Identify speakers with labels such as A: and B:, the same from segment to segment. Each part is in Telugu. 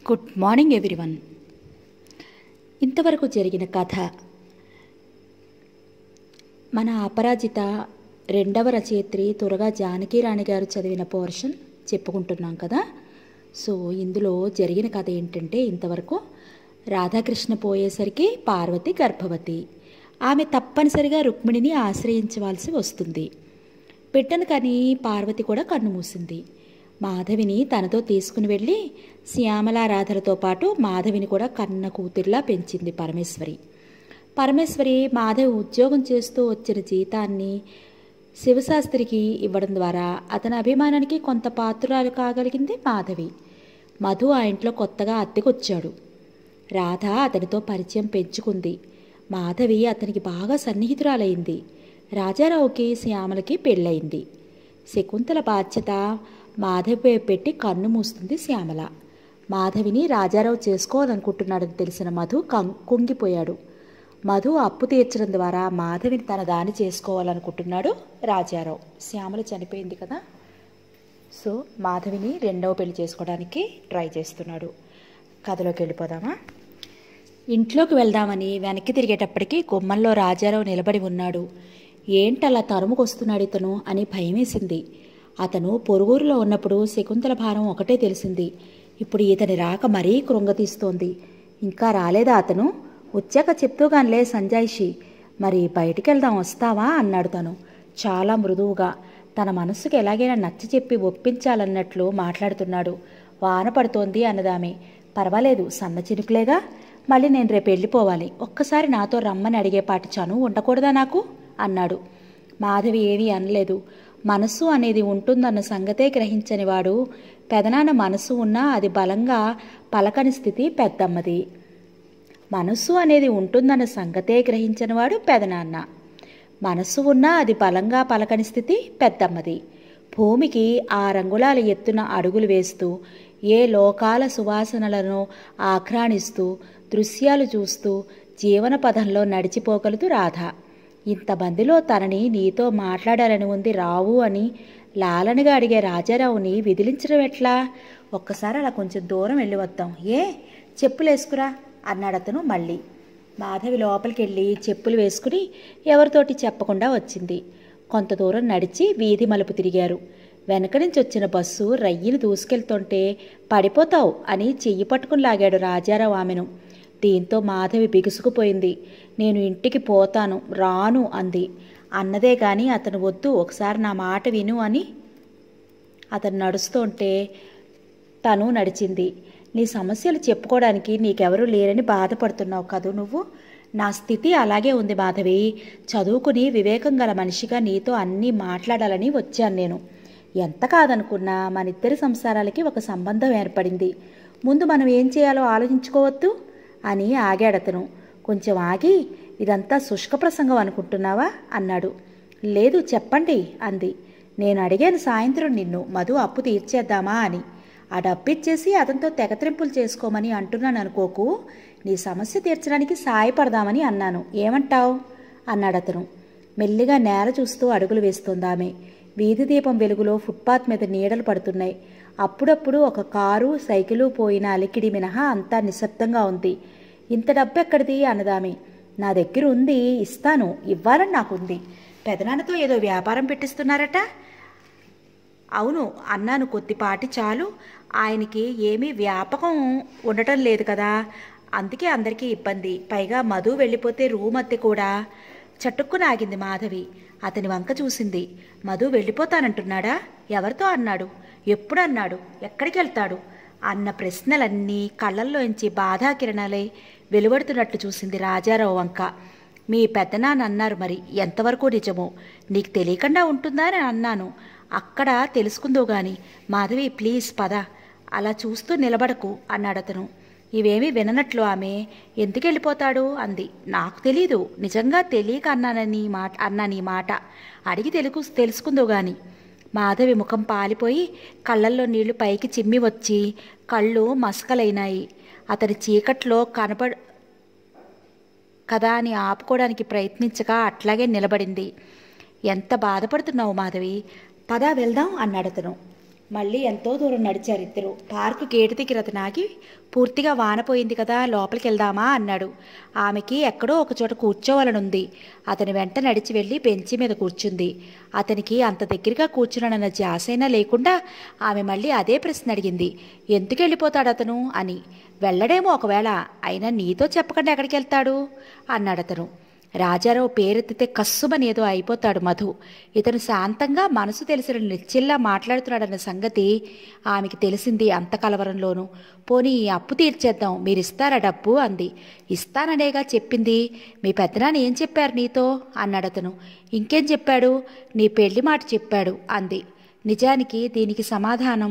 A: గుడ్ మార్నింగ్ ఎవ్రీవన్ ఇంతవరకు జరిగిన కథ మన అపరాజిత రెండవ రచయిత్రి త్వరగా జానకీరాణి గారు చదివిన పోర్షన్ చెప్పుకుంటున్నాం కదా సో ఇందులో జరిగిన కథ ఏంటంటే ఇంతవరకు రాధాకృష్ణ పోయేసరికి పార్వతి గర్భవతి ఆమె తప్పనిసరిగా రుక్మిణిని ఆశ్రయించవలసి వస్తుంది బిడ్డను కని పార్వతి కూడా కన్ను మూసింది మాధవిని తనతో తీసుకుని వెళ్ళి శ్యామలారాధలతో పాటు మాధవిని కూడా కన్న కూతురిలా పెంచింది పరమేశ్వరి పరమేశ్వరి మాధవి ఉద్యోగం చేస్తూ వచ్చిన జీతాన్ని శివశాస్త్రికి ఇవ్వడం ద్వారా అతని అభిమానానికి కొంత పాత్రురాలు కాగలిగింది మాధవి మధు ఆ ఇంట్లో కొత్తగా అద్దెకొచ్చాడు రాధ అతనితో పరిచయం పెంచుకుంది మాధవి అతనికి బాగా సన్నిహితురాలైంది రాజారావుకి శ్యామలకి పెళ్ళయింది శకుంతల బాధ్యత మాధవి పెట్టి కన్ను మూస్తుంది శ్యామల మాధవిని రాజారావు చేసుకోవాలనుకుంటున్నాడని తెలిసిన మధు కం కుంగిపోయాడు మధు అప్పు తీర్చడం ద్వారా మాధవిని తన దాని చేసుకోవాలనుకుంటున్నాడు రాజారావు శ్యామల చనిపోయింది కదా సో మాధవిని రెండవ పెళ్లి చేసుకోవడానికి ట్రై చేస్తున్నాడు కథలోకి వెళ్ళిపోదామా ఇంట్లోకి వెళ్దామని వెనక్కి తిరిగేటప్పటికి గుమ్మంలో రాజారావు నిలబడి ఉన్నాడు ఏంటలా తరుముకొస్తున్నాడు ఇతను అని భయమేసింది అతను పొరుగురులో ఉన్నప్పుడు శకుంతల భారం ఒకటే తెలిసింది ఇప్పుడు ఇతని రాక మరీ కృంగతీస్తోంది ఇంకా రాలేదా అతను వచ్చాక చెప్తూగానిలే సంజాయిషి మరి బయటికి వెళ్దాం వస్తావా అన్నాడు తను చాలా మృదువుగా తన మనస్సుకు ఎలాగైనా నచ్చ చెప్పి ఒప్పించాలన్నట్లు మాట్లాడుతున్నాడు వాన పడుతోంది అన్నదామె పర్వాలేదు సన్న చినుకులేగా మళ్ళీ నేను రేపు వెళ్ళిపోవాలి ఒక్కసారి నాతో రమ్మని అడిగేపాటి చనువు ఉండకూడదా నాకు అన్నాడు మాధవి ఏమీ అనలేదు మనస్సు అనేది ఉంటుందన్న సంగతే గ్రహించని వాడు పెదనాన్న మనస్సు ఉన్నా అది బలంగా పలకని స్థితి పెద్దమ్మది మనస్సు అనేది ఉంటుందన్న సంగతే గ్రహించని వాడు పెదనాన్న మనస్సు ఉన్నా అది బలంగా పలకని స్థితి పెద్దమ్మది భూమికి ఆ రంగులాల ఎత్తున అడుగులు వేస్తూ ఏ లోకాల సువాసనలను ఆఘ్రాణిస్తూ దృశ్యాలు చూస్తూ జీవన పదంలో నడిచిపోగలదు రాధ ఇంతమందిలో తనని నీతో మాట్లాడాలని ఉంది రావు అని లాలనగా అడిగే రాజారావుని విదిలించడం ఎట్లా ఒక్కసారి అలా కొంచెం దూరం వెళ్ళి వద్దాం ఏ చెప్పులేసుకురా అన్నాడతను మళ్ళీ మాధవి లోపలికి వెళ్ళి చెప్పులు వేసుకుని ఎవరితోటి చెప్పకుండా వచ్చింది కొంత దూరం నడిచి వీధి మలుపు తిరిగారు వెనక నుంచి వచ్చిన బస్సు రయ్యిని దూసుకెళ్తుంటే పడిపోతావు అని చెయ్యి పట్టుకుని లాగాడు రాజారావు ఆమెను దీంతో మాధవి బిగుసుకుపోయింది నేను ఇంటికి పోతాను రాను అంది అన్నదే గాని అతను వద్దు ఒకసారి నా మాట విను అని అతను నడుస్తుంటే తను నడిచింది నీ సమస్యలు చెప్పుకోవడానికి నీకెవరూ లేరని బాధపడుతున్నావు కదూ నువ్వు నా స్థితి అలాగే ఉంది మాధవి చదువుకుని వివేకం గల మనిషిగా నీతో అన్నీ మాట్లాడాలని వచ్చాను నేను ఎంత కాదనుకున్నా మన ఇద్దరి సంసారాలకి ఒక సంబంధం ఏర్పడింది ముందు మనం ఏం చేయాలో ఆలోచించుకోవద్దు అని ఆగాడతను కొంచెం ఆగి ఇదంతా శుష్క ప్రసంగం అనుకుంటున్నావా అన్నాడు లేదు చెప్పండి అంది నేను అడిగాను సాయంత్రం నిన్ను మధు అప్పు తీర్చేద్దామా అని ఆ డబ్బిచ్చేసి అతనితో తెగత్రింపులు చేసుకోమని అంటున్నాను అనుకోకు నీ సమస్య తీర్చడానికి సాయపడదామని అన్నాను ఏమంటావు అన్నాడతను మెల్లిగా నేల చూస్తూ అడుగులు వేస్తోంది ఆమె వీధి దీపం వెలుగులో ఫుట్పాత్ మీద నీడలు పడుతున్నాయి అప్పుడప్పుడు ఒక కారు సైకిలు పోయిన అలికిడి మినహా అంతా నిశ్శబ్దంగా ఉంది ఇంత డబ్బు ఎక్కడిది అన్నదామె నా దగ్గర ఉంది ఇస్తాను ఇవ్వాలని నాకుంది పెదనాన్నతో ఏదో వ్యాపారం పెట్టిస్తున్నారట అవును అన్నాను కొద్దిపాటి చాలు ఆయనకి ఏమీ వ్యాపకం ఉండటం లేదు కదా అందుకే అందరికీ ఇబ్బంది పైగా మధు వెళ్ళిపోతే రూమ్ అద్దె కూడా చటుక్కున ఆగింది మాధవి అతని వంక చూసింది మధు వెళ్ళిపోతానంటున్నాడా ఎవరితో అన్నాడు ఎప్పుడు అన్నాడు ఎక్కడికి వెళ్తాడు అన్న ప్రశ్నలన్నీ కళ్ళల్లోంచి బాధాకిరణాలై వెలువడుతున్నట్లు చూసింది రాజారావు వంక మీ పెద్దనాన్న అన్నారు మరి ఎంతవరకు నిజమో నీకు తెలియకుండా ఉంటుందా అని అన్నాను అక్కడ తెలుసుకుందో గాని మాధవి ప్లీజ్ పద అలా చూస్తూ నిలబడకు అన్నాడతను ఇవేమీ విననట్లు ఆమె ఎందుకు వెళ్ళిపోతాడు అంది నాకు తెలీదు నిజంగా తెలియక అన్నానని మాట అన్నానీ మాట అడిగి తెలుగు తెలుసుకుందో గాని మాధవి ముఖం పాలిపోయి కళ్ళల్లో నీళ్లు పైకి చిమ్మి వచ్చి కళ్ళు మసకలైనాయి అతని చీకట్లో కనపడ కదా అని ఆపుకోవడానికి ప్రయత్నించగా అట్లాగే నిలబడింది ఎంత బాధపడుతున్నావు మాధవి పదా వెళ్దాం అన్నాడతను మళ్ళీ ఎంతో దూరం నడిచారు ఇద్దరు పార్కు గేటు దగ్గర అతను ఆగి పూర్తిగా వానపోయింది కదా లోపలికి వెళ్దామా అన్నాడు ఆమెకి ఎక్కడో ఒక చోట కూర్చోవాలనుంది అతని వెంట నడిచి వెళ్ళి బెంచి మీద కూర్చుంది అతనికి అంత దగ్గరగా కూర్చున్నానన్న జాసైనా లేకుండా ఆమె మళ్ళీ అదే ప్రశ్న అడిగింది ఎందుకు వెళ్ళిపోతాడు అతను అని వెళ్ళడేమో ఒకవేళ అయినా నీతో చెప్పకుండా ఎక్కడికి వెళ్తాడు అన్నాడు అతను రాజారావు పేరెత్తితే కస్సుమని ఏదో అయిపోతాడు మధు ఇతను శాంతంగా మనసు తెలిసిన నిచ్చిల్లా మాట్లాడుతున్నాడన్న సంగతి ఆమెకి తెలిసింది అంత కలవరంలోనూ పోనీ ఈ అప్పు తీర్చేద్దాం మీరు ఇస్తారా డబ్బు అంది ఇస్తాననేగా చెప్పింది మీ పెద్దనాన్న ఏం చెప్పారు నీతో అన్నాడు అతను ఇంకేం చెప్పాడు నీ పెళ్లి మాట చెప్పాడు అంది నిజానికి దీనికి సమాధానం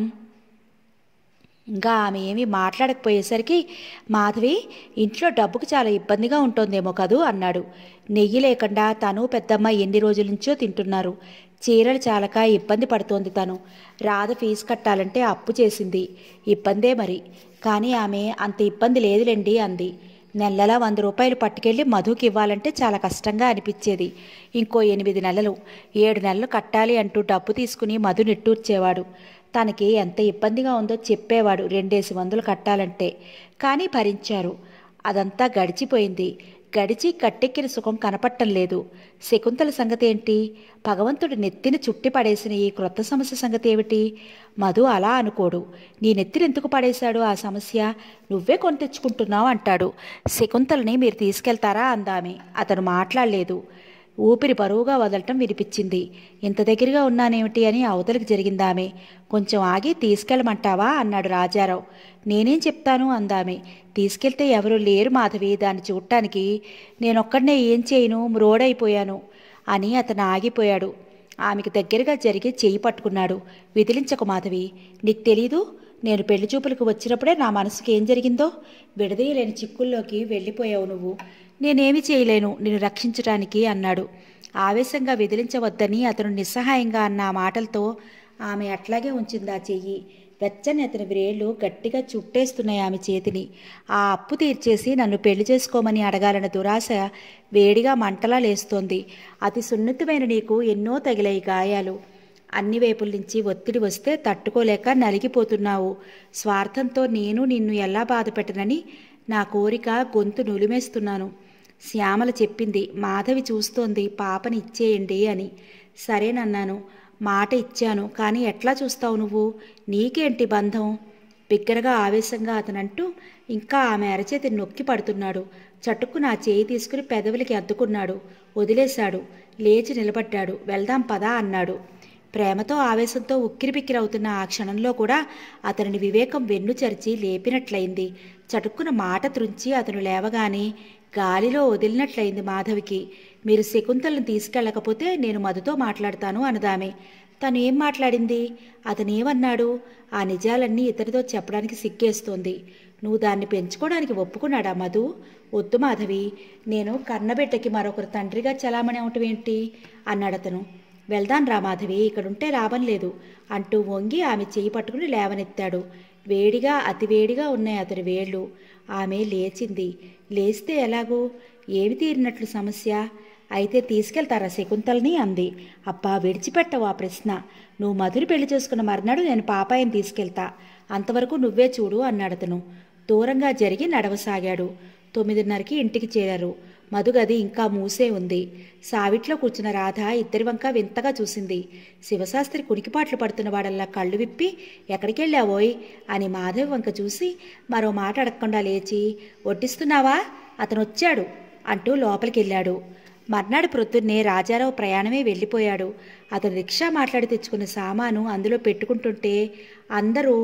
A: ఇంకా ఆమె ఏమీ మాట్లాడకపోయేసరికి మాధవి ఇంట్లో డబ్బుకు చాలా ఇబ్బందిగా ఉంటుందేమో కదూ అన్నాడు నెయ్యి లేకుండా తను పెద్దమ్మ ఎన్ని రోజుల నుంచో తింటున్నారు చీరలు చాలక ఇబ్బంది పడుతోంది తను రాధ ఫీజు కట్టాలంటే అప్పు చేసింది ఇబ్బందే మరి కానీ ఆమె అంత ఇబ్బంది లేదులేండి అంది నెలలా వంద రూపాయలు పట్టుకెళ్ళి మధుకి ఇవ్వాలంటే చాలా కష్టంగా అనిపించేది ఇంకో ఎనిమిది నెలలు ఏడు నెలలు కట్టాలి అంటూ డబ్బు తీసుకుని మధు నిట్టూర్చేవాడు తనకి ఎంత ఇబ్బందిగా ఉందో చెప్పేవాడు రెండేసి వందలు కట్టాలంటే కానీ భరించారు అదంతా గడిచిపోయింది గడిచి కట్టెక్కిన సుఖం కనపట్టం లేదు శకుంతల సంగతి ఏంటి భగవంతుడు నెత్తిని చుట్టి పడేసిన ఈ క్రొత్త సమస్య సంగతి ఏమిటి మధు అలా అనుకోడు నీ నెత్తిని ఎందుకు పడేశాడు ఆ సమస్య నువ్వే కొని తెచ్చుకుంటున్నావు అంటాడు శకుంతలని మీరు తీసుకెళ్తారా అందామె అతను మాట్లాడలేదు ఊపిరి బరువుగా వదలటం వినిపించింది ఇంత దగ్గరగా ఉన్నానేమిటి అని అవతలికి జరిగిందామె కొంచెం ఆగి తీసుకెళ్ళమంటావా అన్నాడు రాజారావు నేనేం చెప్తాను అందామె తీసుకెళ్తే ఎవరు లేరు మాధవి దాన్ని చూడటానికి నేనొక్కడనే ఏం చేయను మ్రోడైపోయాను అని అతను ఆగిపోయాడు ఆమెకు దగ్గరగా జరిగి చెయ్యి పట్టుకున్నాడు విదిలించకు మాధవి నీకు తెలీదు నేను పెళ్లి చూపులకు వచ్చినప్పుడే నా మనసుకి ఏం జరిగిందో విడదీయలేని చిక్కుల్లోకి వెళ్ళిపోయావు నువ్వు నేనేమి చేయలేను నిన్ను రక్షించటానికి అన్నాడు ఆవేశంగా విదిలించవద్దని అతను నిస్సహాయంగా అన్న ఆ మాటలతో ఆమె అట్లాగే ఉంచింది ఆ చెయ్యి వెచ్చని అతని వ్రేళ్లు గట్టిగా చుట్టేస్తున్నాయి ఆమె చేతిని ఆ అప్పు తీర్చేసి నన్ను పెళ్లి చేసుకోమని అడగాలన్న దురాశ వేడిగా మంటలా లేస్తోంది అతి సున్నితమైన నీకు ఎన్నో తగిలాయి గాయాలు అన్ని వైపుల నుంచి ఒత్తిడి వస్తే తట్టుకోలేక నలిగిపోతున్నావు స్వార్థంతో నేను నిన్ను ఎలా బాధ పెట్టనని నా కోరిక గొంతు నులిమేస్తున్నాను శ్యామల చెప్పింది మాధవి చూస్తోంది పాపని ఇచ్చేయండి అని సరేనన్నాను మాట ఇచ్చాను కానీ ఎట్లా చూస్తావు నువ్వు నీకేంటి బంధం బిగ్గరగా ఆవేశంగా అతనంటూ ఇంకా ఆమె అరచేతిని నొక్కి పడుతున్నాడు చటుక్కు నా చేయి తీసుకుని పెదవులకి అద్దుకున్నాడు వదిలేశాడు లేచి నిలబడ్డాడు వెళ్దాం పదా అన్నాడు ప్రేమతో ఆవేశంతో ఉక్కిరిబిక్కిరవుతున్న ఆ క్షణంలో కూడా అతనిని వివేకం వెన్ను చరిచి లేపినట్లయింది చటుక్కున మాట త్రుంచి అతను లేవగానే గాలిలో వదిలినట్లయింది మాధవికి మీరు శకుంతలను తీసుకెళ్ళకపోతే నేను మధుతో మాట్లాడతాను అనదామె తను ఏం మాట్లాడింది అతనేమన్నాడు ఆ నిజాలన్నీ ఇతనితో చెప్పడానికి సిగ్గేస్తోంది నువ్వు దాన్ని పెంచుకోవడానికి ఒప్పుకున్నాడా మధు వద్దు మాధవి నేను కన్నబిడ్డకి మరొకరు తండ్రిగా చలామణి అవటం ఏంటి అన్నాడతను వెళ్దాం రా మాధవి ఇక్కడుంటే లాభం లేదు అంటూ వంగి ఆమె చేయి పట్టుకుని లేవనెత్తాడు వేడిగా అతి వేడిగా ఉన్నాయి అతని వేళ్ళు ఆమె లేచింది లేస్తే ఎలాగూ ఏమి తీరినట్లు సమస్య అయితే తీసుకెళ్తారా శకుంతల్ని అంది అబ్బా విడిచిపెట్టవు ఆ ప్రశ్న నువ్వు మధురి పెళ్లి చేసుకున్న మర్నాడు నేను పాపాయిని తీసుకెళ్తా అంతవరకు నువ్వే చూడు అన్నాడతను దూరంగా జరిగి నడవసాగాడు తొమ్మిదిన్నరకి ఇంటికి చేరారు మధుగది ఇంకా మూసే ఉంది సావిట్లో కూర్చున్న రాధ ఇద్దరి వంక వింతగా చూసింది శివశాస్త్రి కునికిపాట్లు పడుతున్న వాడల్లా కళ్ళు విప్పి ఎక్కడికెళ్ళావోయ్ అని మాధవి వంక చూసి మరో మాట అడగకుండా లేచి వడ్డిస్తున్నావా అతను వచ్చాడు అంటూ లోపలికి వెళ్ళాడు మర్నాడు ప్రొద్దున్నే రాజారావు ప్రయాణమే వెళ్ళిపోయాడు అతను రిక్షా మాట్లాడి తెచ్చుకున్న సామాను అందులో పెట్టుకుంటుంటే అందరూ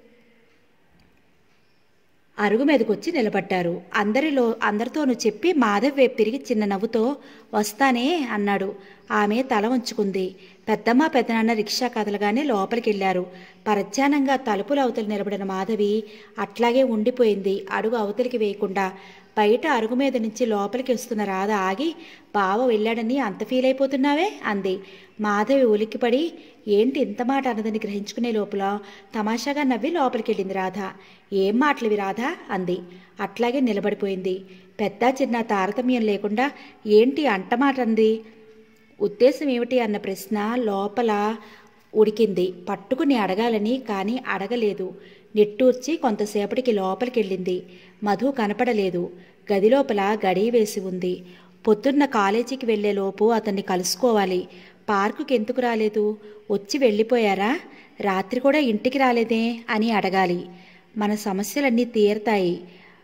A: అరుగు మీదకొచ్చి నిలబడ్డారు అందరిలో అందరితోనూ చెప్పి మాధవ్ వైపు తిరిగి చిన్న నవ్వుతో వస్తానే అన్నాడు ఆమె తల ఉంచుకుంది పెద్దమ్మ పెద్దనాన్న రిక్షా కదలగానే లోపలికి వెళ్ళారు పరధ్యానంగా తలుపుల అవతల నిలబడిన మాధవి అట్లాగే ఉండిపోయింది అడుగు అవతలికి వేయకుండా బయట అరుగు మీద నుంచి లోపలికి వస్తున్న రాధ ఆగి బావ వెళ్ళాడని అంత ఫీల్ అయిపోతున్నావే అంది మాధవి ఉలిక్కిపడి ఏంటి ఇంత మాట అన్నదని గ్రహించుకునే లోపల తమాషాగా నవ్వి లోపలికి వెళ్ళింది రాధ ఏం మాటలివి రాధ అంది అట్లాగే నిలబడిపోయింది పెద్ద చిన్న తారతమ్యం లేకుండా ఏంటి అంట మాట అంది ఉద్దేశం ఏమిటి అన్న ప్రశ్న లోపల ఉడికింది పట్టుకుని అడగాలని కానీ అడగలేదు నిట్టూర్చి కొంతసేపటికి లోపలికెళ్ళింది మధు కనపడలేదు గది లోపల గడియ వేసి ఉంది పొద్దున్న కాలేజీకి వెళ్లేలోపు అతన్ని కలుసుకోవాలి పార్కుకి ఎందుకు రాలేదు వచ్చి వెళ్ళిపోయారా రాత్రి కూడా ఇంటికి రాలేదే అని అడగాలి మన సమస్యలన్నీ తీరతాయి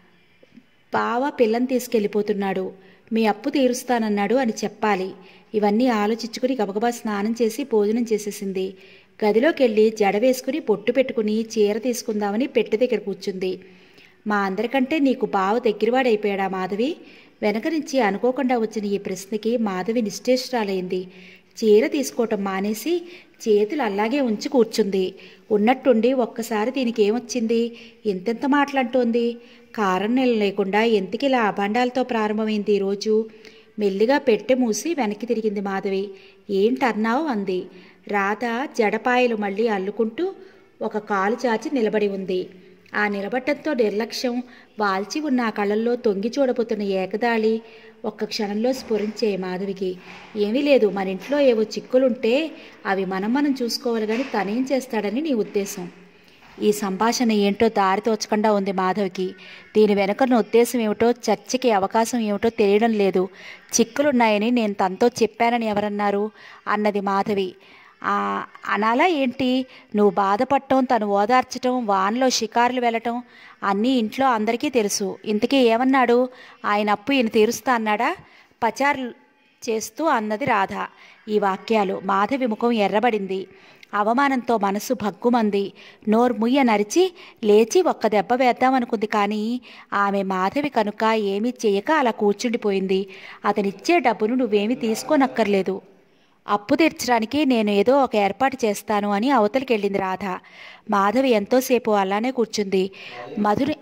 A: బావ పిల్లని తీసుకెళ్ళిపోతున్నాడు మీ అప్పు తీరుస్తానన్నాడు అని చెప్పాలి ఇవన్నీ ఆలోచించుకుని గబగబా స్నానం చేసి భోజనం చేసేసింది గదిలోకి వెళ్ళి జడ వేసుకుని పొట్టు పెట్టుకుని చీర తీసుకుందామని పెట్టి దగ్గర కూర్చుంది మా అందరికంటే నీకు బావ దగ్గరవాడైపోయాడా మాధవి వెనక నుంచి అనుకోకుండా వచ్చిన ఈ ప్రశ్నకి మాధవి నిశ్చేష్టాలైంది చీర తీసుకోవటం మానేసి చేతులు అలాగే ఉంచి కూర్చుంది ఉన్నట్టుండి ఒక్కసారి దీనికి ఏమొచ్చింది ఎంతెంత మాట్లాడుతోంది కారణం లేకుండా ఎంతకిలా అభాండాలతో ప్రారంభమైంది ఈరోజు మెల్లిగా పెట్టె మూసి వెనక్కి తిరిగింది మాధవి ఏంటన్నావు అంది రాధ జడపాయలు మళ్ళీ అల్లుకుంటూ ఒక కాలు చాచి నిలబడి ఉంది ఆ నిలబట్టంతో నిర్లక్ష్యం వాల్చి ఉన్న ఆ కళ్ళల్లో తొంగి చూడబోతున్న ఏకదాళి ఒక్క క్షణంలో స్ఫురించే మాధవికి ఏమీ లేదు మన ఇంట్లో ఏవో చిక్కులుంటే అవి మనం మనం చూసుకోవాలి కానీ తనేం చేస్తాడని నీ ఉద్దేశం ఈ సంభాషణ ఏంటో దారి తోచకుండా ఉంది మాధవికి దీని వెనుకన్న ఉద్దేశం ఏమిటో చర్చకి అవకాశం ఏమిటో తెలియడం లేదు చిక్కులున్నాయని నేను తనతో చెప్పానని ఎవరన్నారు అన్నది మాధవి ఆ, అనాలా ఏంటి నువ్వు బాధపడటం తను ఓదార్చటం వాన్లో షికారులు వెళ్ళటం అన్నీ ఇంట్లో అందరికీ తెలుసు ఇంతకీ ఏమన్నాడు ఆయన అప్పు ఈయన తీరుస్తా అన్నాడా పచారు చేస్తూ అన్నది రాధ ఈ వాక్యాలు మాధవి ముఖం ఎర్రబడింది అవమానంతో మనసు భగ్గుమంది నోరు ముయ్య నరిచి లేచి ఒక్క దెబ్బ వేద్దామనుకుంది కానీ ఆమె మాధవి కనుక ఏమీ చేయక అలా కూర్చుండిపోయింది అతనిచ్చే డబ్బును నువ్వేమీ తీసుకోనక్కర్లేదు అప్పు తీర్చడానికి నేను ఏదో ఒక ఏర్పాటు చేస్తాను అని అవతలికి వెళ్ళింది రాధ మాధవి ఎంతోసేపు అలానే కూర్చుంది మధురి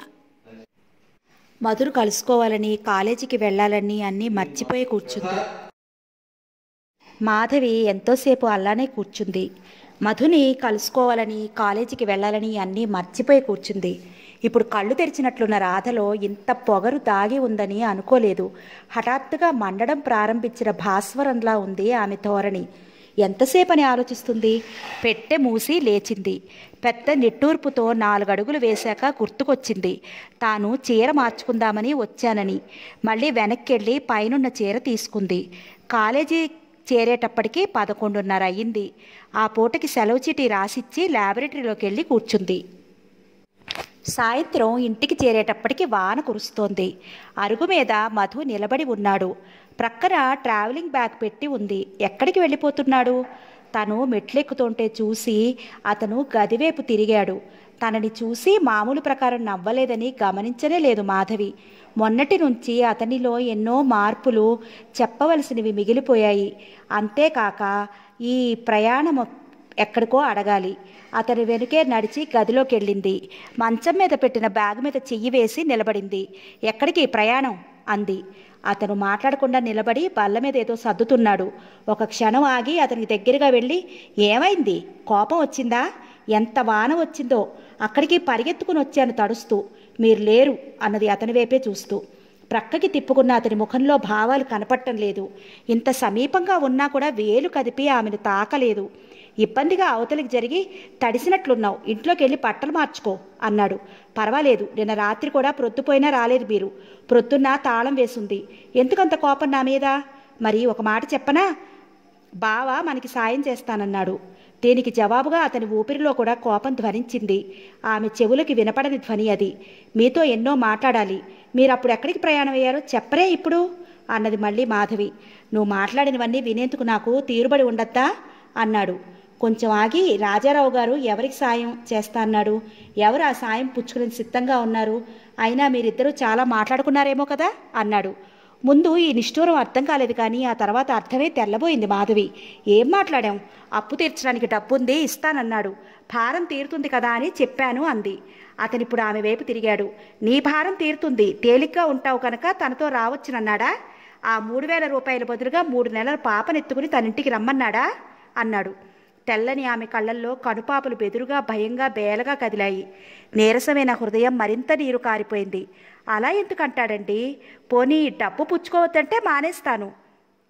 A: మధురు కలుసుకోవాలని కాలేజీకి వెళ్ళాలని అన్నీ మర్చిపోయి కూర్చుంది మాధవి ఎంతోసేపు అలానే కూర్చుంది మధుని కలుసుకోవాలని కాలేజీకి వెళ్ళాలని అన్నీ మర్చిపోయి కూర్చుంది ఇప్పుడు కళ్ళు తెరిచినట్లున్న రాధలో ఇంత పొగరు దాగి ఉందని అనుకోలేదు హఠాత్తుగా మండడం ప్రారంభించిన భాస్వరంలా ఉంది ఆమె ధోరణి ఎంతసేపని ఆలోచిస్తుంది పెట్టె మూసి లేచింది పెద్ద నిట్టూర్పుతో నాలుగడుగులు వేశాక గుర్తుకొచ్చింది తాను చీర మార్చుకుందామని వచ్చానని మళ్ళీ వెనక్కెళ్ళి పైనున్న చీర తీసుకుంది కాలేజీ చేరేటప్పటికి పదకొండున్నర అయ్యింది ఆ పూటకి సెలవు చీటీ రాసిచ్చి ల్యాబొరేటరీలోకి వెళ్ళి కూర్చుంది సాయంత్రం ఇంటికి చేరేటప్పటికి వాన కురుస్తోంది అరుగు మీద మధు నిలబడి ఉన్నాడు ప్రక్కన ట్రావెలింగ్ బ్యాగ్ పెట్టి ఉంది ఎక్కడికి వెళ్ళిపోతున్నాడు తను మెట్లెక్కుతుంటే చూసి అతను గదివైపు తిరిగాడు తనని చూసి మామూలు ప్రకారం నవ్వలేదని గమనించనే లేదు మాధవి మొన్నటి నుంచి అతనిలో ఎన్నో మార్పులు చెప్పవలసినవి మిగిలిపోయాయి అంతేకాక ఈ ప్రయాణం ఎక్కడికో అడగాలి అతని వెనుకే నడిచి గదిలోకి వెళ్ళింది మంచం మీద పెట్టిన బ్యాగ్ మీద చెయ్యి వేసి నిలబడింది ఎక్కడికి ప్రయాణం అంది అతను మాట్లాడకుండా నిలబడి బల్ల మీద ఏదో సర్దుతున్నాడు ఒక క్షణం ఆగి అతనికి దగ్గరగా వెళ్ళి ఏమైంది కోపం వచ్చిందా ఎంత వాన వచ్చిందో అక్కడికి పరిగెత్తుకుని వచ్చాను తడుస్తూ మీరు లేరు అన్నది అతని వైపే చూస్తూ ప్రక్కకి తిప్పుకున్న అతని ముఖంలో భావాలు కనపడటం లేదు ఇంత సమీపంగా ఉన్నా కూడా వేలు కదిపి ఆమెను తాకలేదు ఇబ్బందిగా అవతలికి జరిగి తడిసినట్లున్నావు ఇంట్లోకి వెళ్ళి బట్టలు మార్చుకో అన్నాడు పర్వాలేదు నిన్న రాత్రి కూడా ప్రొద్దుపోయినా రాలేదు మీరు ప్రొద్దున్న తాళం వేసుంది ఎందుకంత కోపం నా మీద మరి ఒక మాట చెప్పనా బావ మనకి సాయం చేస్తానన్నాడు దీనికి జవాబుగా అతని ఊపిరిలో కూడా కోపం ధ్వనించింది ఆమె చెవులకి వినపడని ధ్వని అది మీతో ఎన్నో మాట్లాడాలి మీరు అప్పుడు ఎక్కడికి ప్రయాణం అయ్యారో చెప్పరే ఇప్పుడు అన్నది మళ్ళీ మాధవి నువ్వు మాట్లాడినవన్నీ వినేందుకు నాకు తీరుబడి ఉండద్దా అన్నాడు కొంచెం ఆగి రాజారావు గారు ఎవరికి సాయం చేస్తా అన్నాడు ఎవరు ఆ సాయం పుచ్చుకుని సిద్ధంగా ఉన్నారు అయినా మీరిద్దరూ చాలా మాట్లాడుకున్నారేమో కదా అన్నాడు ముందు ఈ నిష్ఠూరం అర్థం కాలేదు కానీ ఆ తర్వాత అర్థమే తెల్లబోయింది మాధవి ఏం మాట్లాడాం అప్పు తీర్చడానికి డబ్బుంది ఇస్తానన్నాడు భారం తీరుతుంది కదా అని చెప్పాను అంది అతనిప్పుడు ఆమె వైపు తిరిగాడు నీ భారం తీరుతుంది తేలిగ్గా ఉంటావు కనుక తనతో రావచ్చునన్నాడా ఆ మూడు వేల రూపాయల బదులుగా మూడు నెలల పాపనెత్తుకుని తన ఇంటికి రమ్మన్నాడా అన్నాడు తెల్లని ఆమె కళ్ళల్లో కనుపాపలు బెదురుగా భయంగా బేలగా కదిలాయి నీరసమైన హృదయం మరింత నీరు కారిపోయింది అలా ఎందుకంటాడండి పోనీ డబ్బు పుచ్చుకోవద్దంటే మానేస్తాను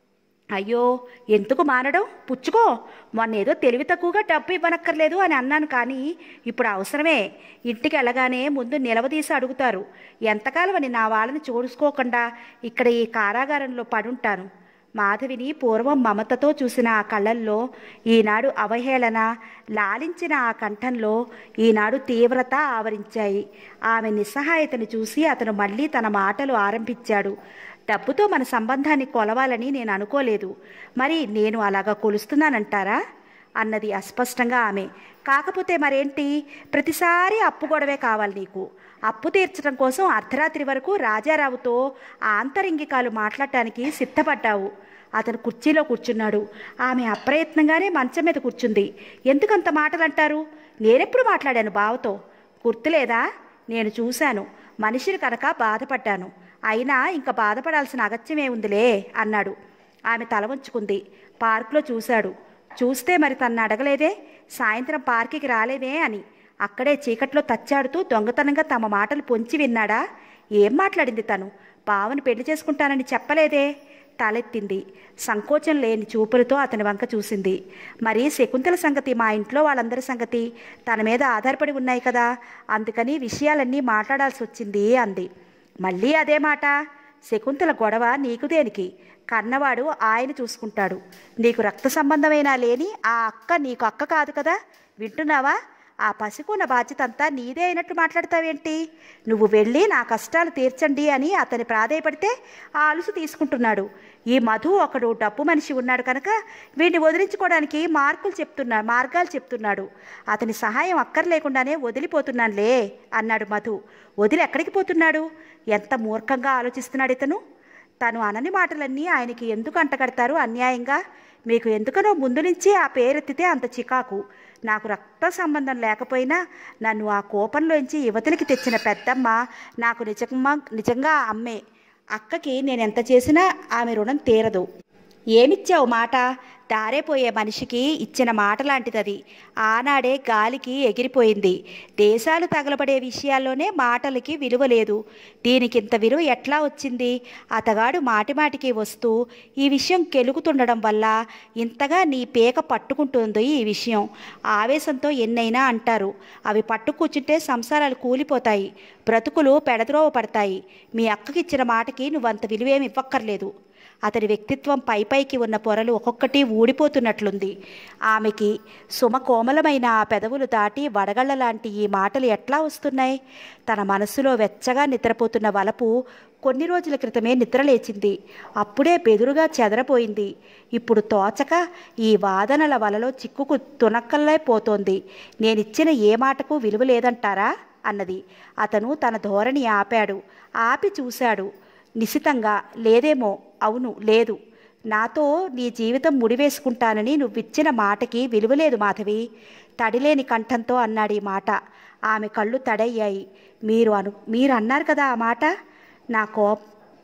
B: అయ్యో ఎందుకు మానడం పుచ్చుకో మొన్న ఏదో తెలివి తక్కువగా డబ్బు ఇవ్వనక్కర్లేదు అని అన్నాను కానీ ఇప్పుడు అవసరమే ఇంటికి వెళ్ళగానే ముందు నిలవదీసి అడుగుతారు ఎంతకాలం అని నా వాళ్ళని చూసుకోకుండా ఇక్కడ ఈ కారాగారంలో పడుంటాను మాధవిని పూర్వం మమతతో చూసిన ఆ కళ్ళల్లో ఈనాడు అవహేళన లాలించిన ఆ కంఠంలో ఈనాడు తీవ్రత ఆవరించాయి ఆమె నిస్సహాయతను చూసి అతను మళ్ళీ తన మాటలు ఆరంభించాడు డబ్బుతో మన సంబంధాన్ని కొలవాలని నేను అనుకోలేదు మరి నేను అలాగా కొలుస్తున్నానంటారా అన్నది అస్పష్టంగా ఆమె కాకపోతే మరేంటి ప్రతిసారి అప్పు గొడవే కావాలి నీకు అప్పు తీర్చడం కోసం అర్ధరాత్రి వరకు రాజారావుతో ఆంతరింగికాలు మాట్లాడటానికి సిద్ధపడ్డావు అతను కుర్చీలో కూర్చున్నాడు ఆమె అప్రయత్నంగానే మంచం మీద కూర్చుంది ఎందుకంత మాటలు అంటారు నేనెప్పుడు మాట్లాడాను బావతో గుర్తులేదా నేను చూశాను మనిషిని కనుక బాధపడ్డాను అయినా ఇంకా బాధపడాల్సిన అగత్యమే ఉందిలే అన్నాడు ఆమె తల వంచుకుంది పార్కులో చూశాడు చూస్తే మరి తన్ను అడగలేదే సాయంత్రం పార్కికి రాలేదే అని అక్కడే చీకట్లో తచ్చాడుతూ దొంగతనంగా తమ మాటలు పొంచి విన్నాడా ఏం మాట్లాడింది తను బావని పెళ్లి చేసుకుంటానని చెప్పలేదే తలెత్తింది సంకోచం లేని చూపులతో అతని వంక చూసింది మరి శకుంతల సంగతి మా ఇంట్లో వాళ్ళందరి సంగతి తన మీద ఆధారపడి ఉన్నాయి కదా అందుకని విషయాలన్నీ మాట్లాడాల్సి వచ్చింది అంది మళ్ళీ అదే మాట శకుంతల గొడవ నీకు దేనికి కన్నవాడు ఆయన చూసుకుంటాడు నీకు రక్త సంబంధమైనా లేని ఆ అక్క నీకు అక్క కాదు కదా వింటున్నావా ఆ పసికున్న బాధ్యత అంతా నీదే అయినట్లు మాట్లాడతావేంటి నువ్వు వెళ్ళి నా కష్టాలు తీర్చండి అని అతని ప్రాధేయపడితే ఆ అలుసు తీసుకుంటున్నాడు ఈ మధు ఒకడు డబ్బు మనిషి ఉన్నాడు కనుక వీడిని వదిలించుకోవడానికి మార్కులు చెప్తున్నా మార్గాలు చెప్తున్నాడు అతని సహాయం అక్కర్లేకుండానే వదిలిపోతున్నానులే అన్నాడు మధు వదిలి ఎక్కడికి పోతున్నాడు ఎంత మూర్ఖంగా ఆలోచిస్తున్నాడు ఇతను తను అనని మాటలన్నీ ఆయనకి ఎందుకు అంటగడతారు అన్యాయంగా మీకు ఎందుకనో ముందు నుంచి ఆ పేరెత్తితే అంత చికాకు నాకు రక్త సంబంధం లేకపోయినా నన్ను ఆ కోపంలోంచి యువతలకి తెచ్చిన పెద్దమ్మ నాకు నిజంగా నిజంగా అమ్మే అక్కకి నేను ఎంత చేసినా ఆమె రుణం తీరదు ఏమిచ్చావు మాట దారేపోయే మనిషికి ఇచ్చిన మాట లాంటిదది ఆనాడే గాలికి ఎగిరిపోయింది దేశాలు తగలబడే విషయాల్లోనే మాటలకి విలువ లేదు దీనికింత విలువ ఎట్లా వచ్చింది అతగాడు మాటిమాటికి వస్తూ ఈ విషయం కెలుగుతుండడం వల్ల ఇంతగా నీ పేక పట్టుకుంటుంది ఈ విషయం ఆవేశంతో ఎన్నైనా అంటారు అవి పట్టు కూర్చుంటే సంసారాలు కూలిపోతాయి బ్రతుకులు పెడద్రోవ పడతాయి మీ అక్కకిచ్చిన మాటకి నువ్వంత విలువేమి ఇవ్వక్కర్లేదు అతని వ్యక్తిత్వం పైపైకి ఉన్న పొరలు ఒక్కొక్కటి ఊడిపోతున్నట్లుంది ఆమెకి సుమకోమలమైన ఆ పెదవులు దాటి వడగళ్ళ లాంటి ఈ మాటలు ఎట్లా వస్తున్నాయి తన మనసులో వెచ్చగా నిద్రపోతున్న వలపు కొన్ని రోజుల క్రితమే నిద్రలేచింది అప్పుడే బెదురుగా చెదరపోయింది ఇప్పుడు తోచక ఈ వాదనల వలలో చిక్కుకు తునక్కల్లే పోతోంది నేనిచ్చిన ఏ మాటకు విలువ లేదంటారా అన్నది అతను తన ధోరణి ఆపాడు ఆపి చూశాడు నిశితంగా లేదేమో అవును లేదు నాతో నీ జీవితం ముడివేసుకుంటానని నువ్విచ్చిన మాటకి విలువలేదు మాధవి తడిలేని కంఠంతో అన్నాడు ఈ మాట ఆమె కళ్ళు తడయ్యాయి మీరు అను మీరు అన్నారు కదా ఆ మాట నా కోప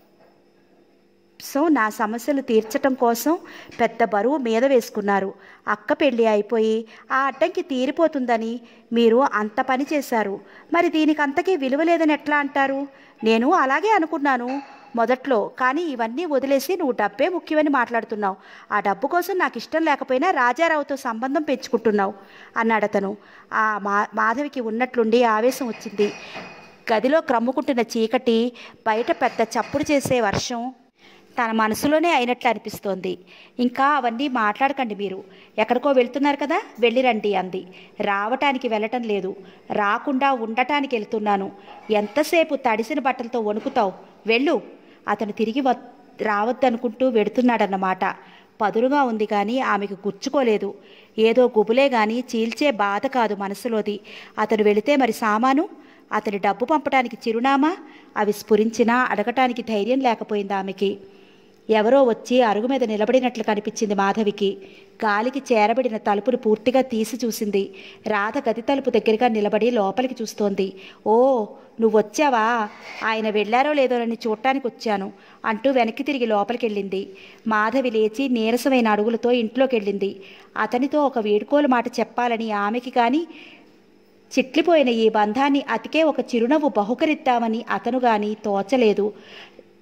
B: సో నా సమస్యలు తీర్చటం కోసం పెద్ద బరువు మీద వేసుకున్నారు అక్క పెళ్ళి అయిపోయి ఆ అడ్డంకి తీరిపోతుందని మీరు అంత పని చేశారు మరి దీనికి అంతకీ విలువ లేదని ఎట్లా అంటారు నేను అలాగే అనుకున్నాను మొదట్లో కానీ ఇవన్నీ వదిలేసి నువ్వు డబ్బే ముఖ్యమని మాట్లాడుతున్నావు ఆ డబ్బు కోసం నాకు ఇష్టం లేకపోయినా రాజారావుతో సంబంధం పెంచుకుంటున్నావు అన్నాడు అతను ఆ మా మాధవికి ఉన్నట్లుండి ఆవేశం వచ్చింది గదిలో క్రమ్ముకుంటున్న చీకటి బయట పెద్ద చప్పుడు చేసే వర్షం తన మనసులోనే అయినట్లు అనిపిస్తోంది ఇంకా అవన్నీ మాట్లాడకండి మీరు ఎక్కడికో వెళ్తున్నారు కదా వెళ్ళిరండి అంది రావటానికి వెళ్ళటం లేదు రాకుండా ఉండటానికి వెళ్తున్నాను ఎంతసేపు తడిసిన బట్టలతో వణుకుతావు వెళ్ళు అతను తిరిగి వ రావద్దనుకుంటూ వెడుతున్నాడన్నమాట పదురుగా ఉంది కానీ ఆమెకు గుచ్చుకోలేదు ఏదో గుబులే గాని చీల్చే బాధ కాదు మనసులోది అతను వెళితే మరి సామాను అతని డబ్బు పంపడానికి చిరునామా అవి స్ఫురించినా అడగటానికి ధైర్యం లేకపోయింది ఆమెకి ఎవరో వచ్చి అరుగు మీద నిలబడినట్లు కనిపించింది మాధవికి గాలికి చేరబడిన తలుపును పూర్తిగా తీసి చూసింది రాధ గది తలుపు దగ్గరగా నిలబడి లోపలికి చూస్తోంది ఓ నువ్వు వచ్చావా ఆయన వెళ్ళారో లేదోనని చూడటానికి వచ్చాను అంటూ వెనక్కి తిరిగి లోపలికి వెళ్ళింది మాధవి లేచి నీరసమైన అడుగులతో ఇంట్లోకి వెళ్ళింది అతనితో ఒక వేడుకోలు మాట చెప్పాలని ఆమెకి కానీ చిట్లిపోయిన ఈ బంధాన్ని అతికే ఒక చిరునవ్వు బహుకరిద్దామని అతను గాని తోచలేదు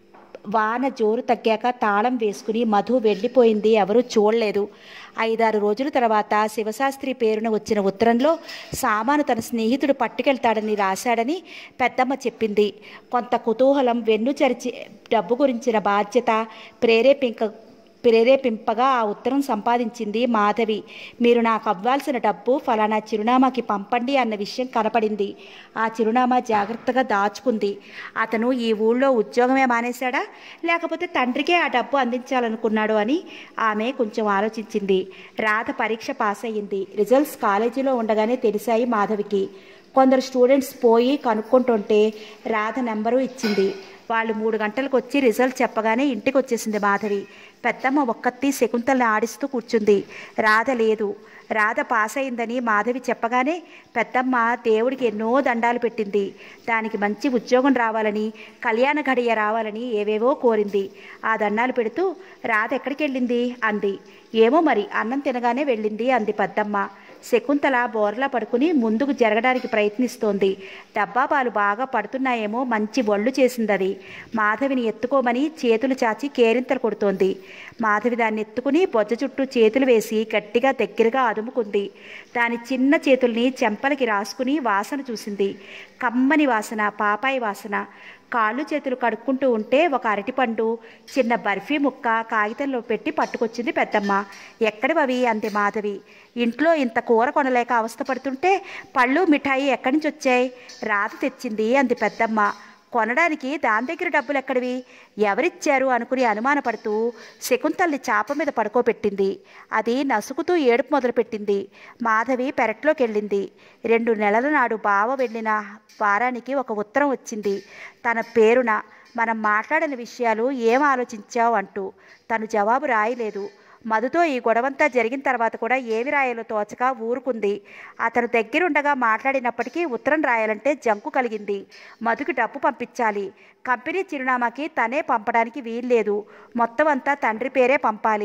B: వాన జోరు తగ్గాక తాళం వేసుకుని మధు వెళ్ళిపోయింది ఎవరూ చూడలేదు ఐదారు రోజుల తర్వాత శివశాస్త్రి పేరున వచ్చిన ఉత్తరంలో సామాను తన స్నేహితుడు పట్టుకెళ్తాడని రాశాడని పెద్దమ్మ చెప్పింది కొంత కుతూహలం వెన్ను చరిచి డబ్బు గురించిన బాధ్యత ప్రేరేపింక ప్రేరేపింపగా ఆ ఉత్తరం సంపాదించింది మాధవి మీరు నాకు అవ్వాల్సిన డబ్బు ఫలానా చిరునామాకి పంపండి అన్న విషయం కనపడింది ఆ చిరునామా జాగ్రత్తగా దాచుకుంది అతను ఈ ఊళ్ళో ఉద్యోగమే మానేశాడా లేకపోతే తండ్రికే ఆ డబ్బు అందించాలనుకున్నాడు అని ఆమె కొంచెం ఆలోచించింది రాధ పరీక్ష పాస్ అయ్యింది రిజల్ట్స్ కాలేజీలో ఉండగానే తెలిసాయి మాధవికి కొందరు స్టూడెంట్స్ పోయి కనుక్కుంటుంటే రాధ నెంబరు ఇచ్చింది వాళ్ళు మూడు గంటలకు వచ్చి రిజల్ట్ చెప్పగానే ఇంటికి వచ్చేసింది మాధవి పెద్దమ్మ ఒక్కత్తి శకుంతల్ని ఆడిస్తూ కూర్చుంది రాధ లేదు రాధ పాస్ అయిందని మాధవి చెప్పగానే పెద్దమ్మ దేవుడికి ఎన్నో దండాలు పెట్టింది దానికి మంచి ఉద్యోగం రావాలని కళ్యాణ గడియ రావాలని ఏవేవో కోరింది ఆ దండాలు పెడుతూ రాధ ఎక్కడికి వెళ్ళింది అంది ఏమో మరి అన్నం తినగానే వెళ్ళింది అంది పెద్దమ్మ శకుంతల బోర్లా పడుకుని ముందుకు జరగడానికి ప్రయత్నిస్తోంది డబ్బా పాలు బాగా పడుతున్నాయేమో మంచి ఒళ్ళు చేసిందది మాధవిని ఎత్తుకోమని చేతులు చాచి కేరింతలు కొడుతోంది మాధవి దాన్ని ఎత్తుకుని బొజ్జ చుట్టూ చేతులు వేసి గట్టిగా దగ్గరగా అదుముకుంది దాని చిన్న చేతుల్ని చెంపలకి రాసుకుని వాసన చూసింది కమ్మని వాసన పాపాయి వాసన కాళ్ళు చేతులు కడుక్కుంటూ ఉంటే ఒక అరటిపండు చిన్న బర్ఫీ ముక్క కాగితంలో పెట్టి పట్టుకొచ్చింది పెద్దమ్మ ఎక్కడివవి అంది మాధవి ఇంట్లో ఇంత కూర కొనలేక అవస్థపడుతుంటే పళ్ళు మిఠాయి ఎక్కడి నుంచి వచ్చాయి రాత తెచ్చింది అంది పెద్దమ్మ కొనడానికి దాని దగ్గర డబ్బులు ఎక్కడివి ఎవరిచ్చారు అనుకుని అనుమానపడుతూ శకుంతల్ని చాప మీద పడుకోబెట్టింది అది నసుకుతూ ఏడుపు మొదలుపెట్టింది మాధవి పెరట్లోకి వెళ్ళింది రెండు నెలల నాడు బావ వెళ్ళిన వారానికి ఒక ఉత్తరం వచ్చింది తన పేరున మనం మాట్లాడిన విషయాలు ఏం ఆలోచించావు అంటూ తను జవాబు రాయలేదు మధుతో ఈ గొడవంతా జరిగిన తర్వాత కూడా ఏమి రాయాలో తోచక ఊరుకుంది అతను దగ్గరుండగా మాట్లాడినప్పటికీ ఉత్తరం రాయాలంటే జంకు కలిగింది మధుకి డబ్బు పంపించాలి కంపెనీ చిరునామాకి తనే పంపడానికి వీల్లేదు మొత్తం అంతా తండ్రి పేరే పంపాలి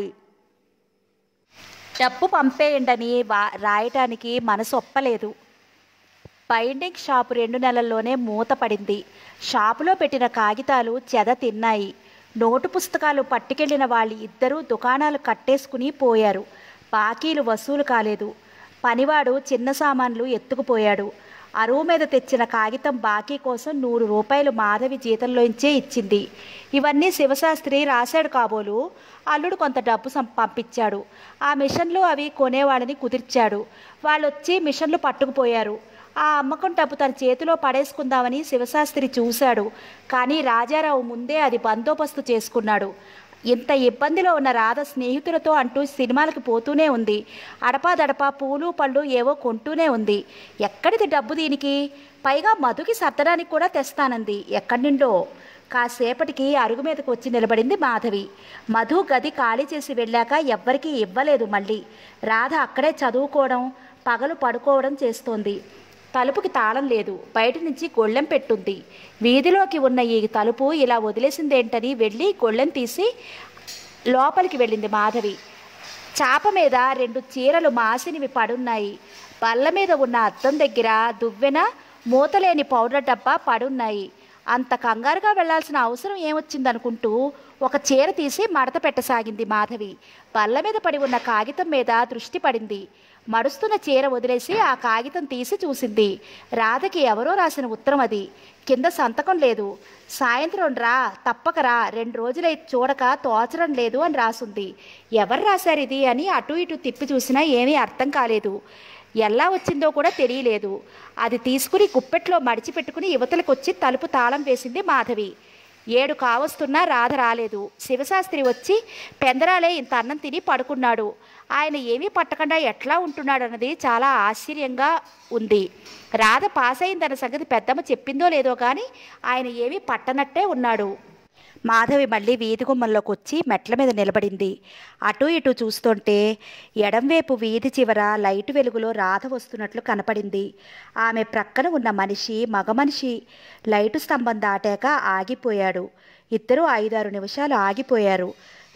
B: డబ్బు పంపేయండని వా రాయటానికి మనసు ఒప్పలేదు బైండింగ్ షాపు రెండు నెలల్లోనే మూతపడింది షాపులో పెట్టిన కాగితాలు చెద తిన్నాయి నోటు పుస్తకాలు పట్టుకెళ్లిన వాళ్ళు ఇద్దరూ దుకాణాలు కట్టేసుకుని పోయారు బాకీలు వసూలు కాలేదు పనివాడు చిన్న సామాన్లు ఎత్తుకుపోయాడు అరువు మీద తెచ్చిన కాగితం బాకీ కోసం నూరు రూపాయలు మాధవి జీతంలోంచే ఇచ్చింది ఇవన్నీ శివశాస్త్రి రాశాడు కాబోలు అల్లుడు కొంత డబ్బు సం పంపించాడు ఆ మిషన్లు అవి కొనేవాళ్ళని కుదిర్చాడు వాళ్ళొచ్చి మిషన్లు పట్టుకుపోయారు ఆ అమ్మకం డబ్బు తన చేతిలో పడేసుకుందామని శివశాస్త్రి చూశాడు కానీ రాజారావు ముందే అది బందోబస్తు చేసుకున్నాడు ఇంత ఇబ్బందిలో ఉన్న రాధ స్నేహితులతో అంటూ సినిమాలకు పోతూనే ఉంది అడపాదడపా పూలు పళ్ళు ఏవో కొంటూనే ఉంది ఎక్కడిది డబ్బు దీనికి పైగా మధుకి సర్దడానికి కూడా తెస్తానంది ఎక్కడి నుండో కాసేపటికి అరుగు మీదకు వచ్చి నిలబడింది మాధవి మధు గది ఖాళీ చేసి వెళ్ళాక ఎవ్వరికీ ఇవ్వలేదు మళ్ళీ రాధ అక్కడే చదువుకోవడం పగలు పడుకోవడం చేస్తోంది తలుపుకి తాళం లేదు బయట నుంచి గొళ్ళెం పెట్టుంది వీధిలోకి ఉన్న ఈ తలుపు ఇలా వదిలేసిందేంటని వెళ్ళి గొళ్ళెం తీసి లోపలికి వెళ్ళింది మాధవి చాప మీద రెండు చీరలు మాసినవి పడున్నాయి బల్ల మీద ఉన్న అద్దం దగ్గర దువ్వెన మూతలేని పౌడర్ డబ్బా పడున్నాయి అంత కంగారుగా వెళ్లాల్సిన అవసరం ఏమొచ్చిందనుకుంటూ ఒక చీర తీసి మడత పెట్టసాగింది మాధవి బల్ల మీద పడి ఉన్న కాగితం మీద దృష్టి పడింది మడుస్తున్న చీర వదిలేసి ఆ కాగితం తీసి చూసింది రాధకి ఎవరో రాసిన ఉత్తరం అది కింద సంతకం లేదు సాయంత్రం రా తప్పక రా రెండు రోజులై చూడక తోచడం లేదు అని రాసుంది ఎవరు రాశారు ఇది అని అటు ఇటు తిప్పి చూసినా ఏమీ అర్థం కాలేదు ఎలా వచ్చిందో కూడా తెలియలేదు అది తీసుకుని గుప్పెట్లో మడిచిపెట్టుకుని యువతలకు వచ్చి తలుపు తాళం వేసింది మాధవి ఏడు కావస్తున్నా రాధ రాలేదు శివశాస్త్రి వచ్చి పెందరాలే ఇంత అన్నం తిని పడుకున్నాడు ఆయన ఏమీ పట్టకుండా ఎట్లా ఉంటున్నాడన్నది చాలా ఆశ్చర్యంగా ఉంది రాధ పాస్ అయిందన్న సంగతి పెద్దమ్మ చెప్పిందో లేదో కానీ ఆయన ఏమీ పట్టనట్టే ఉన్నాడు మాధవి మళ్ళీ వీధి గుమ్మంలోకి వచ్చి మెట్ల మీద నిలబడింది అటు ఇటు చూస్తుంటే ఎడంవైపు వీధి చివర లైటు వెలుగులో రాధ వస్తున్నట్లు కనపడింది ఆమె ప్రక్కన ఉన్న మనిషి మగ మనిషి లైటు స్తంభం దాటాక ఆగిపోయాడు ఇద్దరూ ఐదారు నిమిషాలు ఆగిపోయారు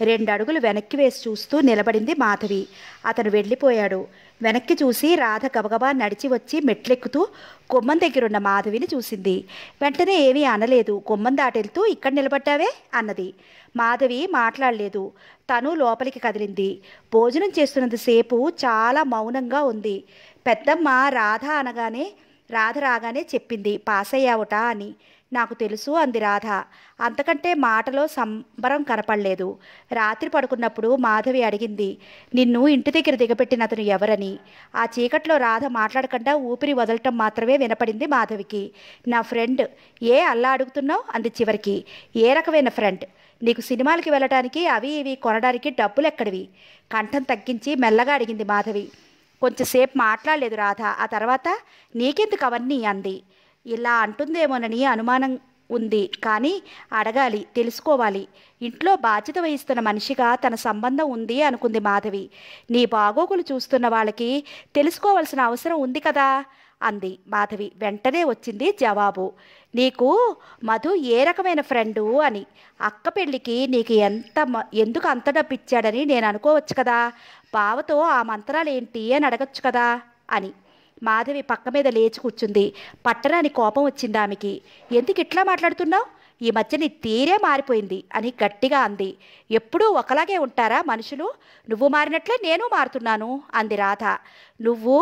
B: రెండు అడుగులు వెనక్కి వేసి చూస్తూ నిలబడింది మాధవి అతను వెళ్ళిపోయాడు వెనక్కి చూసి రాధ గబగబా నడిచి వచ్చి మెట్లెక్కుతూ గుమ్మం దగ్గరున్న మాధవిని చూసింది వెంటనే ఏమీ అనలేదు గుమ్మం దాటెళ్తూ ఇక్కడ నిలబడ్డావే అన్నది మాధవి మాట్లాడలేదు తను లోపలికి కదిలింది భోజనం చేస్తున్నంతసేపు చాలా మౌనంగా ఉంది పెద్దమ్మ రాధ అనగానే రాధ రాగానే చెప్పింది పాస్ అయ్యావుట అని నాకు తెలుసు అంది రాధ అంతకంటే మాటలో సంబరం కనపడలేదు రాత్రి పడుకున్నప్పుడు మాధవి అడిగింది నిన్ను ఇంటి దగ్గర దిగపెట్టిన అతను ఎవరని ఆ చీకట్లో రాధ మాట్లాడకుండా ఊపిరి వదలటం మాత్రమే వినపడింది మాధవికి నా ఫ్రెండ్ ఏ అల్లా అడుగుతున్నావు అంది చివరికి ఏ రకమైన ఫ్రెండ్ నీకు సినిమాలకి వెళ్ళటానికి అవి ఇవి కొనడానికి డబ్బులు ఎక్కడివి కంఠం తగ్గించి మెల్లగా అడిగింది మాధవి కొంచెంసేపు మాట్లాడలేదు రాధ ఆ తర్వాత నీకెందుకు అవన్నీ అంది ఇలా అంటుందేమోనని అనుమానం ఉంది కానీ అడగాలి తెలుసుకోవాలి ఇంట్లో బాధ్యత వహిస్తున్న మనిషిగా తన సంబంధం ఉంది అనుకుంది మాధవి నీ బాగోగులు చూస్తున్న వాళ్ళకి తెలుసుకోవాల్సిన అవసరం ఉంది కదా అంది మాధవి వెంటనే వచ్చింది జవాబు నీకు మధు ఏ రకమైన ఫ్రెండు అని అక్క పెళ్ళికి నీకు ఎంత మ- ఎందుకు అంత డబ్బు ఇచ్చాడని నేను అనుకోవచ్చు కదా బావతో ఆ మంత్రాలు ఏంటి అని అడగచ్చు కదా అని మాధవి పక్క మీద లేచి కూర్చుంది పట్టరాని కోపం వచ్చింది ఆమెకి ఎందుకు ఇట్లా మాట్లాడుతున్నావు ఈ మధ్య నీ తీరే మారిపోయింది అని గట్టిగా అంది ఎప్పుడూ ఒకలాగే ఉంటారా మనుషులు నువ్వు మారినట్లే నేను మారుతున్నాను అంది రాధ నువ్వు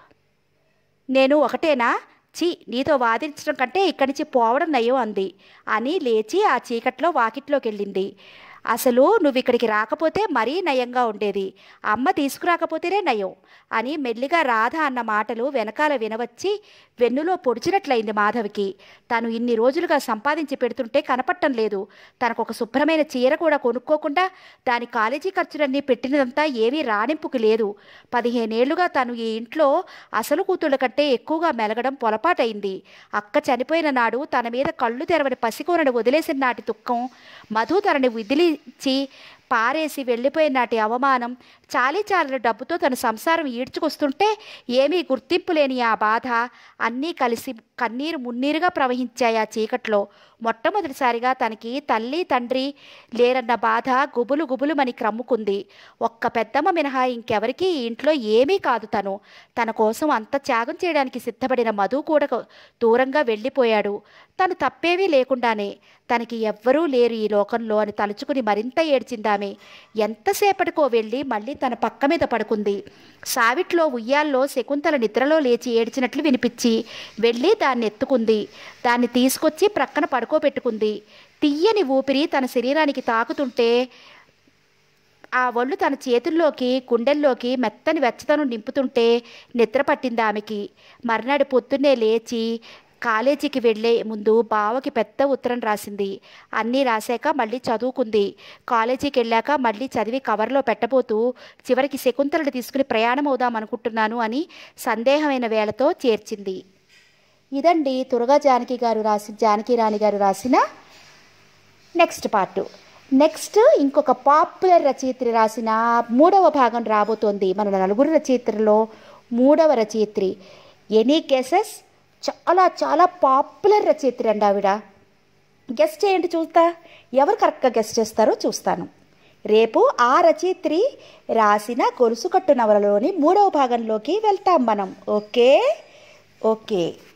B: నేను ఒకటేనా ఛీ నీతో వాదించడం కంటే ఇక్కడి నుంచి పోవడం నయం అంది అని లేచి ఆ చీకట్లో వాకిట్లోకి వెళ్ళింది అసలు నువ్వు ఇక్కడికి రాకపోతే మరీ నయంగా ఉండేది అమ్మ తీసుకురాకపోతేనే నయం అని మెల్లిగా రాధ అన్న మాటలు వెనకాల వినవచ్చి వెన్నులో పొడిచినట్లయింది మాధవికి తను ఇన్ని రోజులుగా సంపాదించి పెడుతుంటే కనపట్టం లేదు తనకు ఒక శుభ్రమైన చీర కూడా కొనుక్కోకుండా దాని కాలేజీ ఖర్చులన్నీ పెట్టినదంతా ఏమీ రాణింపుకు లేదు పదిహేనేళ్లుగా తను ఈ ఇంట్లో అసలు కూతుళ్ళ కంటే ఎక్కువగా మెలగడం పొలపాటైంది అక్క చనిపోయిన నాడు తన మీద కళ్ళు తెరవని పసికోనని వదిలేసిన నాటి దుఃఖం మధు తనని విదిలించి పారేసి వెళ్ళిపోయిన నాటి అవమానం చాలీ చాలని డబ్బుతో తన సంసారం ఈడ్చుకొస్తుంటే ఏమీ గుర్తింపు లేని ఆ బాధ అన్నీ కలిసి కన్నీరు మున్నీరుగా ప్రవహించాయి ఆ చీకట్లో మొట్టమొదటిసారిగా తనకి తల్లి తండ్రి లేరన్న బాధ గుబులు గుబులుమని క్రమ్ముకుంది ఒక్క పెద్దమ్మ మినహా ఇంకెవరికీ ఈ ఇంట్లో ఏమీ కాదు తను తన కోసం అంత త్యాగం చేయడానికి సిద్ధపడిన మధు కూడా దూరంగా వెళ్ళిపోయాడు తను తప్పేమీ లేకుండానే తనకి ఎవ్వరూ లేరు ఈ లోకంలో అని తలుచుకుని మరింత ఏడ్చిందామె ఎంతసేపటికో వెళ్ళి మళ్ళీ తన పక్క మీద పడుకుంది సావిట్లో ఉయ్యాల్లో శకుంతల నిద్రలో లేచి ఏడ్చినట్లు వినిపించి వెళ్ళి దాన్ని ఎత్తుకుంది దాన్ని తీసుకొచ్చి ప్రక్కన పడుకోబెట్టుకుంది తీయని ఊపిరి తన శరీరానికి తాకుతుంటే ఆ ఒళ్ళు తన చేతుల్లోకి గుండెల్లోకి మెత్తని వెచ్చదనం నింపుతుంటే నిద్ర పట్టింది ఆమెకి మర్నాడు పొద్దున్నే లేచి కాలేజీకి వెళ్ళే ముందు బావకి పెద్ద ఉత్తరం రాసింది అన్నీ రాశాక మళ్ళీ చదువుకుంది కాలేజీకి వెళ్ళాక మళ్ళీ చదివి కవర్లో పెట్టబోతూ చివరికి శకుంతలను తీసుకుని ప్రయాణం అవుదాం అనుకుంటున్నాను అని సందేహమైన వేళతో చేర్చింది ఇదండి తురగా జానకి గారు రాసి జానకి రాణి గారు రాసిన నెక్స్ట్ పార్ట్ నెక్స్ట్ ఇంకొక పాపులర్ రచయిత్రి రాసిన మూడవ భాగం రాబోతోంది మన నలుగురు రచయిత్రలో మూడవ రచయిత్రి ఎనీ కేసెస్ చాలా చాలా పాపులర్ రచయిత్రి అండి ఆవిడ గెస్ట్ చేయండి చూస్తా ఎవరు కరెక్ట్గా గెస్ట్ చేస్తారో చూస్తాను రేపు ఆ రచయిత్రి రాసిన గొలుసు కట్టు నవలలోని మూడవ భాగంలోకి వెళ్తాం మనం ఓకే ఓకే